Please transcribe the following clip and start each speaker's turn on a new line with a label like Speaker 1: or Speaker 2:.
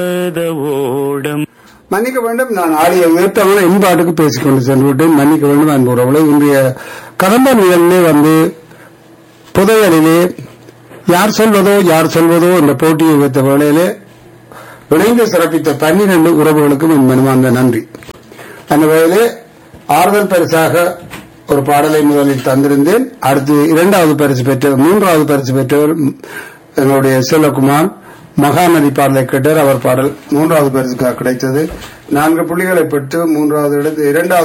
Speaker 1: ஓடம்
Speaker 2: மன்னிக்க வேண்டும் நான் ஆடிய உயர்த்தவங்களை இன்பாட்டுக்கு பேசிக்கொண்டு சென்று விட்டேன் மன்னிக்க வேண்டும் அன்பு உறவுகளை இன்றைய கடம்ப நிகழ்விலே வந்து புதையலிலே யார் சொல்வதோ யார் சொல்வதோ என்ற போட்டியை வைத்த வேளையிலே இணைந்து சிறப்பித்த பன்னிரண்டு உறவுகளுக்கும் என் மனமார்ந்த நன்றி அந்த வகையிலே ஆறுதல் பரிசாக ஒரு பாடலை முதலில் தந்திருந்தேன் அடுத்து இரண்டாவது பரிசு பெற்றவர் மூன்றாவது பரிசு பெற்றவர் எங்களுடைய செல்வகுமார் மகாநதி பாடலை கேட்டார் அவர் பாடல் மூன்றாவது பரிசுக்காக கிடைத்தது நான்கு புள்ளிகளை பெற்று மூன்றாவது இடத்து இரண்டாவது